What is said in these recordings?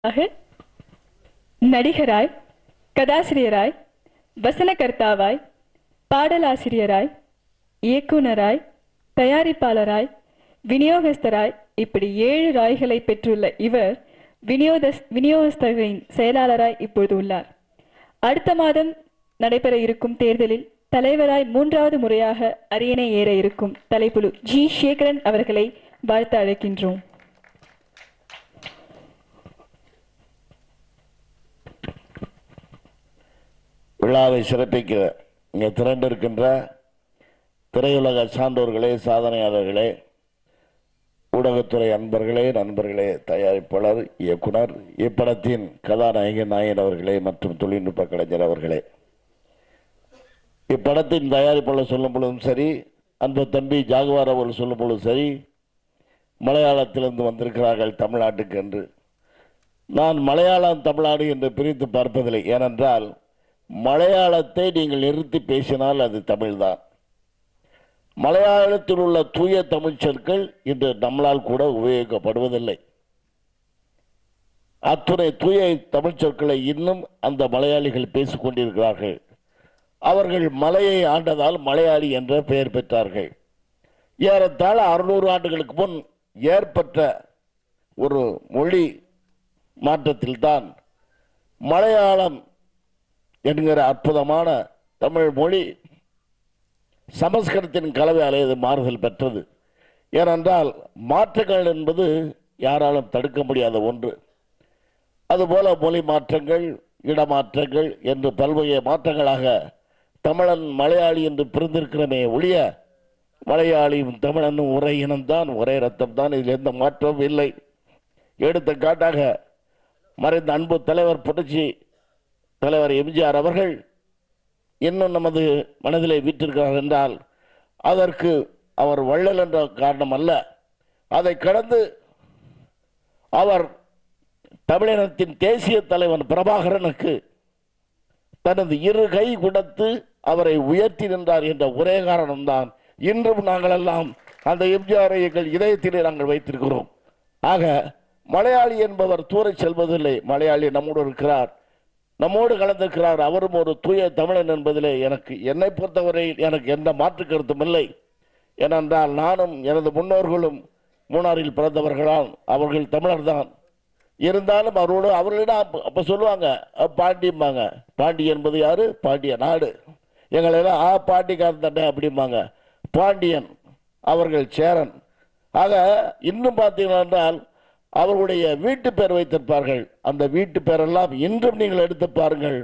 ஆக நடிகராய் கதாசிரியராய் வசனகர்த்தாவாய் பாடலாசிரியராய் இயக்குனராய் தயாரிப்பாளராய் விநியோகஸ்தராய் இப்படி ஏழு ராய்களை பெற்றுள்ள இவர் விநியோக விநியோகஸ்தரின் செயலாளராய் இப்பொழுது உள்ளார் அடுத்த மாதம் நடைபெற இருக்கும் தேர்தலில் தலைவராய் மூன்றாவது முறையாக அரியணை ஏற இருக்கும் தலைப்புழு ஜி சேகரன் அவர்களை வாழ்த்த அழைக்கின்றோம் விழாவை சிறப்பிக்க இங்கே திரண்டிருக்கின்ற திரையுலக சான்றோர்களே சாதனையாளர்களே ஊடகத்துறை அன்பர்களே நண்பர்களே தயாரிப்பாளர் இயக்குனர் இப்படத்தின் கதாநாயகன் நாயன் அவர்களே மற்றும் தொழில்நுட்ப கலைஞர் அவர்களே இப்படத்தின் தயாரிப்பாளர் சொல்லும் பொழுதும் சரி அன்பு தம்பி ஜாகுவார் அவர்கள் சொல்லும் பொழுதும் சரி மலையாளத்திலிருந்து வந்திருக்கிறார்கள் தமிழ்நாட்டுக்கு என்று நான் மலையாளம் தமிழ்நாடு என்று பிரித்து பார்ப்பதில்லை ஏனென்றால் மலையாளத்தை நீங்கள் நிறுத்தி பேசினால் அது தமிழ்தான் மலையாளத்தில் உள்ள தூய தமிழ் சொற்கள் இன்று நம்மளால் கூட உபயோகிக்கப்படுவதில்லை அத்துணை தூய தமிழ் சொற்களை இன்னும் அந்த மலையாளிகள் பேசிக் கொண்டிருக்கிறார்கள் அவர்கள் மலையை ஆண்டதால் மலையாளி என்ற பெயர் பெற்றார்கள் ஏறத்தாழ அறுநூறு ஆண்டுகளுக்கு முன் ஏற்பட்ட ஒரு மொழி மாற்றத்தில்தான் மலையாளம் என்கிற அற்புதமான தமிழ் மொழி சமஸ்கிருதத்தின் கலவையாலே இது மாறுதல் பெற்றது ஏனென்றால் மாற்றங்கள் என்பது யாராலும் தடுக்க முடியாத ஒன்று அதுபோல மொழி மாற்றங்கள் இடமாற்றங்கள் என்று பல்வகை மாற்றங்களாக தமிழன் மலையாளி என்று பிரிந்திருக்கிறமே ஒழிய மலையாளியும் தமிழனும் ஒரே இனம்தான் ஒரே ரத்தம் தான் இதில் எந்த மாற்றமும் இல்லை எடுத்துக்காட்டாக மறைந்த அன்பு தலைவர் புரட்சி தலைவர் எம்ஜிஆர் அவர்கள் இன்னும் நமது மனதிலே வீற்றிருக்கிறார் என்றால் அதற்கு அவர் வள்ளல் என்ற காரணம் அல்ல அதை கடந்து அவர் தமிழினத்தின் தேசிய தலைவன் பிரபாகரனுக்கு தனது இரு கை கொடுத்து அவரை உயர்த்தி நின்றார் என்ற ஒரே காரணம்தான் இன்றும் நாங்கள் எல்லாம் அந்த எம்ஜிஆரை எங்கள் இதயத்திலே நாங்கள் வைத்திருக்கிறோம் ஆக மலையாளி என்பவர் தூரச் செல்வதில்லை மலையாளி நம்மோடு இருக்கிறார் நம்மோடு கலந்திருக்கிறார் அவரும் ஒரு தூய தமிழன் என்பதிலே எனக்கு என்னை பொறுத்தவரை எனக்கு எந்த மாற்று கருத்தும் இல்லை ஏனென்றால் நானும் எனது முன்னோர்களும் மூணாறில் பிறந்தவர்களால் அவர்கள் தமிழர்தான் இருந்தாலும் அவரோடு அவர்களிடம் அப்ப- அப்ப சொல்லுவாங்க "அ, பாண்டிம்பாங்க பாண்டி என்பது யாரு பாண்டிய நாடு எங்களை எல்லாம் ஆ பாண்டிக்காரன் தண்டை அப்படிம்பாங்க பாண்டியன் அவர்கள் சேரன் ஆக இன்னும் பார்த்தீங்கன்னா என்றால் அவர்களுடைய வீட்டு பேர் வைத்திருப்பார்கள் அந்த வீட்டு பேரெல்லாம் இன்றும் நீங்கள் எடுத்து பாருங்கள்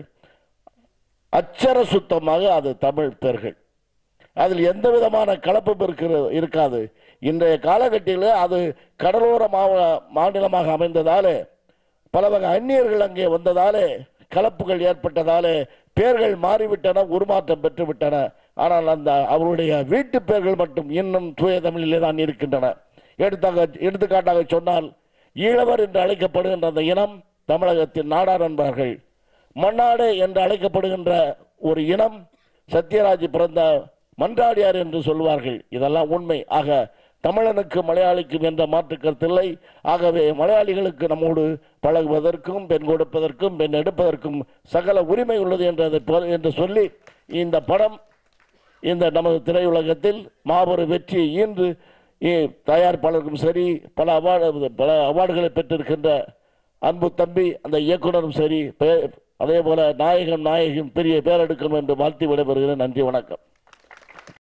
அச்சர சுத்தமாக அது தமிழ் பேர்கள் அதில் எந்த விதமான கலப்பும் இருக்கிறது இருக்காது இன்றைய காலகட்டத்தில் அது கடலோர மாவ மாநிலமாக அமைந்ததாலே பல வகை அந்நியர்கள் அங்கே வந்ததாலே கலப்புகள் ஏற்பட்டதாலே பேர்கள் மாறிவிட்டன உருமாற்றம் பெற்று விட்டன ஆனால் அந்த அவருடைய வீட்டு பேர்கள் மட்டும் இன்னும் தூய தமிழிலே தான் இருக்கின்றன எடுத்தாக எடுத்துக்காட்டாக சொன்னால் ஈழவர் என்று அழைக்கப்படுகின்ற அந்த இனம் தமிழகத்தின் நாடார் என்பார்கள் மன்னாடு என்று அழைக்கப்படுகின்ற ஒரு இனம் சத்யராஜ் பிறந்த மன்றாடியார் என்று சொல்வார்கள் இதெல்லாம் உண்மை ஆக தமிழனுக்கு மலையாளிக்கும் என்ற மாற்று கருத்தில்லை ஆகவே மலையாளிகளுக்கு நம்மோடு பழகுவதற்கும் பெண் கொடுப்பதற்கும் பெண் எடுப்பதற்கும் சகல உரிமை உள்ளது என்றதை போல- என்று சொல்லி இந்த படம் இந்த நமது திரையுலகத்தில் மாபெரும் வெற்றியை ஈன்று இ- தயாரிப்பாளருக்கும் சரி பல அவார்டு பல அவார்டுகளை பெற்றிருக்கின்ற அன்பு தம்பி அந்த இயக்குனரும் சரி பே- அதே போல நாயகன் நாயகியும் பெரிய பேரெடுக்கணும் என்று வாழ்த்தி விடைபெறுகிறேன் நன்றி வணக்கம்